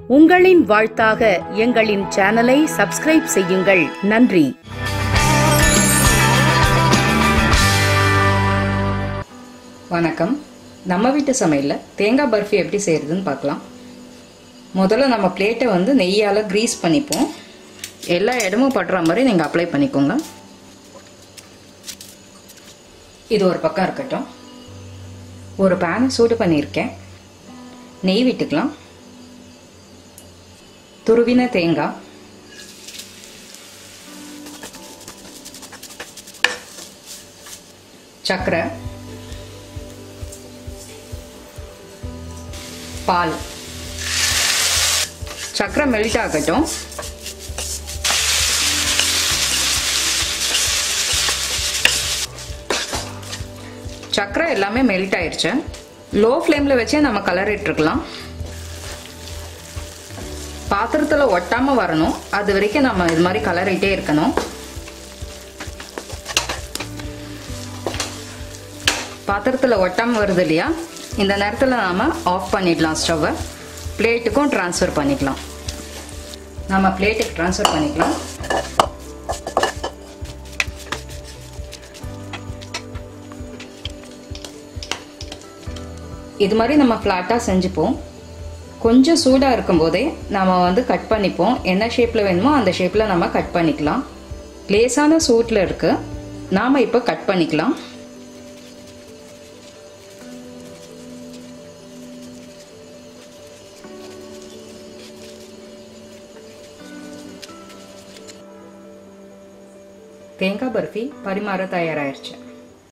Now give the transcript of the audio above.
உங்களின் வாழ்த்தாக எங்களின் சேனலை சப்ஸ்கிரைப் செய்யுங்கள் நன்றி வணக்கம் நம்ம வீட்டு சமையலில் தேங்காய் பர்ஃபி எப்படி செய்கிறதுன்னு பார்க்கலாம் முதல்ல நம்ம பிளேட்டை வந்து நெய்யால் க்ரீஸ் பண்ணிப்போம் எல்லா இடமும் படுற மாதிரி நீங்கள் அப்ளை பண்ணிக்கோங்க இது ஒரு பக்கம் இருக்கட்டும் ஒரு பேனை சூடு பண்ணியிருக்கேன் நெய் விட்டுக்கலாம் துருவின தேங்காய் சர்க்கரை பால் சக்கரை மெல்ட் ஆகட்டும் சக்கரை எல்லாமே மெல்ட் ஆயிடுச்சு லோ ஃப்ளேமில் வச்சே நம்ம கலரிட்டுருக்கலாம் பாத்திரத்தில் ஒட்டாமல் வரணும் அது வரைக்கும் நம்ம இது மாதிரி கலரிட்டே இருக்கணும் பாத்திரத்தில் ஒட்டாமல் வருது இல்லையா இந்த நேரத்தில் நாம் ஆஃப் பண்ணிடலாம் ஸ்டவ்வை பிளேட்டுக்கும் ட்ரான்ஸ்ஃபர் பண்ணிக்கலாம் நம்ம பிளேட்டுக்கு ட்ரான்ஸ்ஃபர் பண்ணிக்கலாம் இது மாதிரி நம்ம ஃப்ளாட்டாக செஞ்சுப்போம் கொஞ்சம் சூடாக இருக்கும்போதே நம்ம வந்து கட் பண்ணிப்போம் என்ன ஷேப்பில் வேணுமோ அந்த ஷேப்பில் நம்ம கட் பண்ணிக்கலாம் லேசான சூட்டில் இருக்குது நாம் இப்போ கட் பண்ணிக்கலாம் தேங்காய் பர்ஃபி பரிமாற தயாராகிடுச்சு